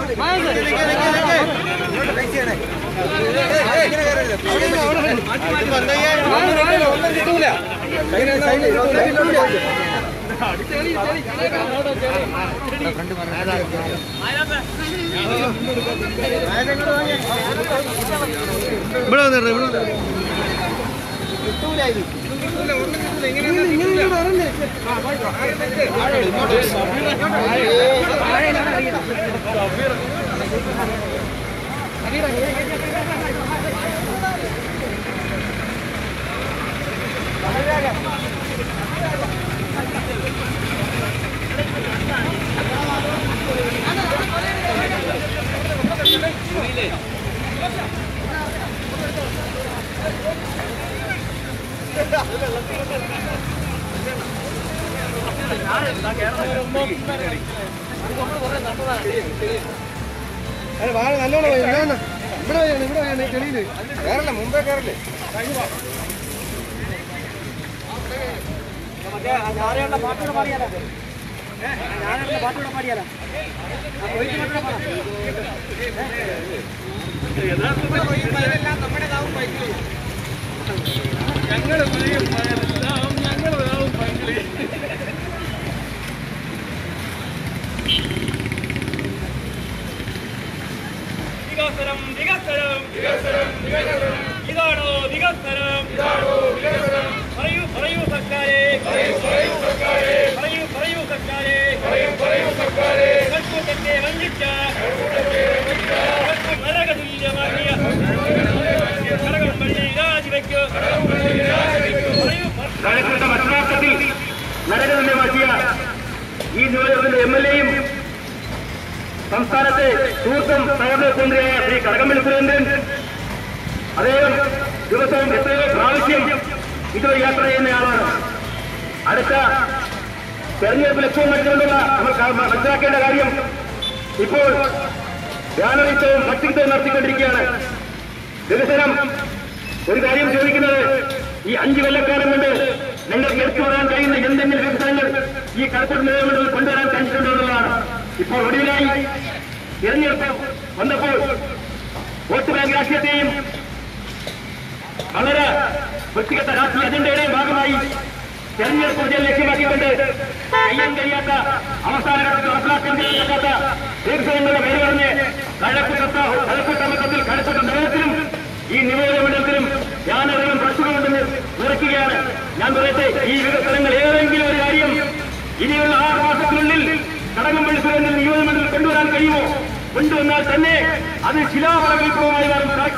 ഇവിടെ വന്നിട്ട് ഇവിടെ വന്നിട്ട്. അതെ, വാഴ നല്ലോണം പോയി. ഇവിടെ വന്ന്. ഇവിടെ വയ്യാണ് ഇവിടെ വയ്യാണ് ഈ ചെടിയില് കയറല്ലേ മുമ്പേ കയറല്ലേ വികസനം വികസനം ഇതാണോ വികസനം പറയൂ പറയൂ സർക്കാരെ പറയൂ പറയൂ സർക്കാരെ കൽക്കൂട്ടത്തെ വഞ്ചിച്ച കൽക്കു നരകതുല്യമാക്കിയ കടകൾ പള്ളി രാജിവെക്കൂ പറയൂ കഴക്കൂട്ട മത്സരാർത്ഥത്തിൽ നരകതുല്യമാക്കിയ ഈ നിയോജകത്തിന്റെ എം എൽ എയും സംസ്ഥാനത്തെ ടൂറിസം സഹമന്ത്രിയായ ശ്രീ കടകംപള്ളി സുരേന്ദ്രൻ അദ്ദേഹം ദിവസവും എത്രയോ പ്രാവശ്യം ഇതുവഴി യാത്ര ചെയ്യുന്നയാളാണ് അടുത്ത തെരഞ്ഞെടുപ്പ് ലക്ഷ്യം വെച്ചുകൊണ്ടുള്ള നമ്മൾ ക- മനസ്സിലാക്കേണ്ട കാര്യം ഇപ്പോൾ ധ്യാനോത്സവം ഭക്തിത്വം നടത്തിക്കൊണ്ടിരിക്കുകയാണ് വികസനം ഒരു കാര്യം ചോദിക്കുന്നത് ഈ അഞ്ചു കൊല്ലക്കാലം കൊണ്ട് നിങ്ങൾക്ക് എടുത്തു പറയാൻ കഴിയുന്ന എന്തെങ്കിലും വികസനങ്ങൾ ഈ കടപ്പൂർ നിയമങ്ങളിൽ കൊണ്ടുവരാൻ കഴിഞ്ഞിട്ടുണ്ടോ എന്നുള്ളതാണ് ഇപ്പോൾ ഒടുവിലായി തിരഞ്ഞെടുപ്പ് വന്നപ്പോൾ വോട്ട് ബാങ്ക് രാഷ്ട്രീയത്തെയും വളരെ വ്യക്തിഗത രാഷ്ട്രീയ അജണ്ടയുടെയും ഭാഗമായി തെരഞ്ഞെടുപ്പ് വിജയം ലക്ഷ്യമാക്കിക്കൊണ്ട് ചെയ്യാൻ കഴിയാത്ത അവസാന ഘട്ടത്തിൽ നടപ്പിലാക്കാൻ കഴിയാത്ത ദീർഘങ്ങളുടെ പേര് പറഞ്ഞ് കഴക്കൂട്ട കഴക്കൂട്ട മട്ടത്തിൽ കഴക്കൂട്ട നഗരത്തിലും ഈ നിവേദന മണ്ഡലത്തിലും ഞാനറിയും പ്രശ്നങ്ങളുണ്ടെന്ന് നിറയ്ക്കുകയാണ് ഞാൻ പറയട്ടെ ഈ വികസനങ്ങൾ ഏതെങ്കിലും ഒരു കാര്യം ഇനിയുള്ള ആറ് മാസത്തിനുള്ളിൽ കടകംപള്ളി സുരേന്ദ്രൻ നിയോജകമണ്ഡലത്തിൽ കൊണ്ടുവരാൻ കഴിയുമോ കൊണ്ടുവന്നാൽ തന്നെ അത് ശിലാഫല വിപ്ലവമായി മാറും